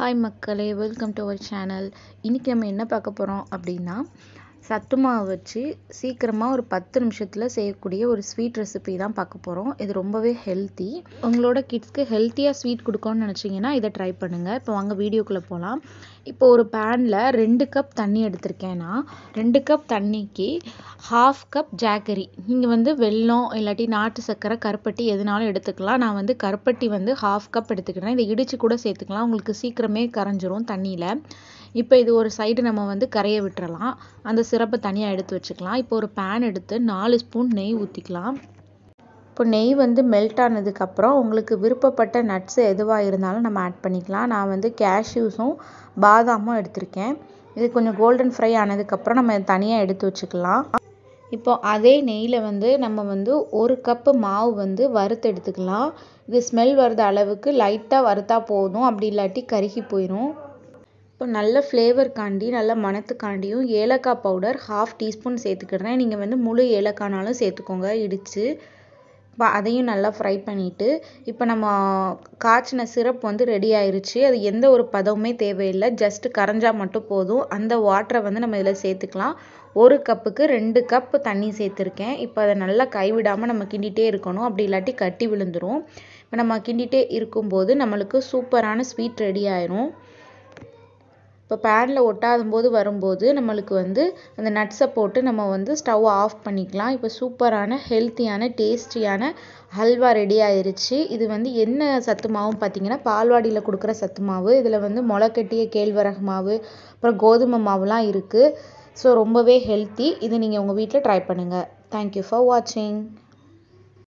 hi மக்களே welcome to our channel இன்றைக்கி நம்ம என்ன பார்க்க போகிறோம் அப்படின்னா சத்து மாவு வச்சு சீக்கிரமாக ஒரு பத்து நிமிஷத்தில் செய்யக்கூடிய ஒரு ஸ்வீட் ரெசிபி தான் பார்க்க போகிறோம் இது ரொம்பவே ஹெல்த்தி உங்களோட கிட்ஸ்க்கு ஹெல்த்தியாக ஸ்வீட் கொடுக்கணும்னு நினச்சிங்கன்னா இதை ட்ரை பண்ணுங்கள் இப்போ வாங்க வீடியோக்குள்ளே போகலாம் இப்போ ஒரு பேனில் ரெண்டு கப் தண்ணி எடுத்திருக்கேன்னா ரெண்டு கப் தண்ணிக்கு ஹாஃப் கப் ஜாகரி நீங்கள் வந்து வெல்லம் இல்லாட்டி நாட்டு சர்க்கரை கருப்பட்டி எதுனாலும் எடுத்துக்கலாம் நான் வந்து கருப்பட்டி வந்து ஹாஃப் கப் எடுத்துக்கிறேன் இதை இடித்து கூட சேர்த்துக்கலாம் உங்களுக்கு சீக்கிரமே கரைஞ்சிரும் தண்ணியில் இப்போ இது ஒரு சைடு நம்ம வந்து கரைய விட்டுறலாம் அந்த சிரப்பை தனியாக எடுத்து வச்சுக்கலாம் இப்போ ஒரு பேன் எடுத்து நாலு ஸ்பூன் நெய் ஊற்றிக்கலாம் இப்போ நெய் வந்து மெல்ட் ஆனதுக்கப்புறம் உங்களுக்கு விருப்பப்பட்ட நட்ஸ் எதுவாக இருந்தாலும் நம்ம ஆட் பண்ணிக்கலாம் நான் வந்து கேஷ்யூஸும் பாதாமும் எடுத்திருக்கேன் இது கொஞ்சம் கோல்டன் ஃப்ரை ஆனதுக்கப்புறம் நம்ம தனியாக எடுத்து வச்சுக்கலாம் இப்போ அதே நெய்யில் வந்து நம்ம வந்து ஒரு கப்பு மாவு வந்து வறுத்து எடுத்துக்கலாம் இது ஸ்மெல் வர்ற அளவுக்கு லைட்டாக வறுத்தா போதும் அப்படி இல்லாட்டி கருகி போயிடும் இப்போ நல்ல ஃப்ளேவர்க்காண்டி நல்ல மணத்துக்காண்டியும் ஏலக்காய் பவுடர் ஹாஃப் டீஸ்பூன் சேர்த்துக்கிறேன் நீங்கள் வந்து முழு ஏலக்காய்னாலும் சேர்த்துக்கோங்க இடித்து இப்போ அதையும் நல்லா ஃப்ரை பண்ணிவிட்டு இப்போ நம்ம காய்ச்சின சிரப் வந்து ரெடி ஆயிருச்சு அது எந்த ஒரு பதவுமே தேவையில்லை ஜஸ்ட்டு கரைஞ்சா மட்டும் போதும் அந்த வாட்டரை வந்து நம்ம இதில் சேர்த்துக்கலாம் ஒரு கப்புக்கு ரெண்டு கப் தண்ணி சேர்த்துருக்கேன் இப்போ அதை நல்லா கைவிடாமல் நம்ம கிண்டிகிட்டே இருக்கணும் அப்படி இல்லாட்டி கட்டி விழுந்துடும் இப்போ நம்ம கிண்டிகிட்டே இருக்கும்போது நம்மளுக்கு சூப்பரான ஸ்வீட் ரெடி ஆயிரும் இப்போ பேனில் ஒட்டாத போது வரும்போது நம்மளுக்கு வந்து அந்த நட்ஸை போட்டு நம்ம வந்து ஸ்டவ் ஆஃப் பண்ணிக்கலாம் இப்போ சூப்பரான ஹெல்த்தியான டேஸ்டியான ஹல்வா ரெடி ஆயிருச்சு இது வந்து என்ன சத்து மாவுன்னு பார்த்தீங்கன்னா பால்வாடியில் கொடுக்குற சத்து மாவு இதில் வந்து முளைக்கட்டிய கேழ்வரகு மாவு அப்புறம் கோதுமை மாவுலாம் இருக்குது ஸோ ரொம்பவே ஹெல்த்தி இது நீங்கள் உங்கள் வீட்டில் ட்ரை பண்ணுங்கள் தேங்க்யூ ஃபார் வாட்சிங்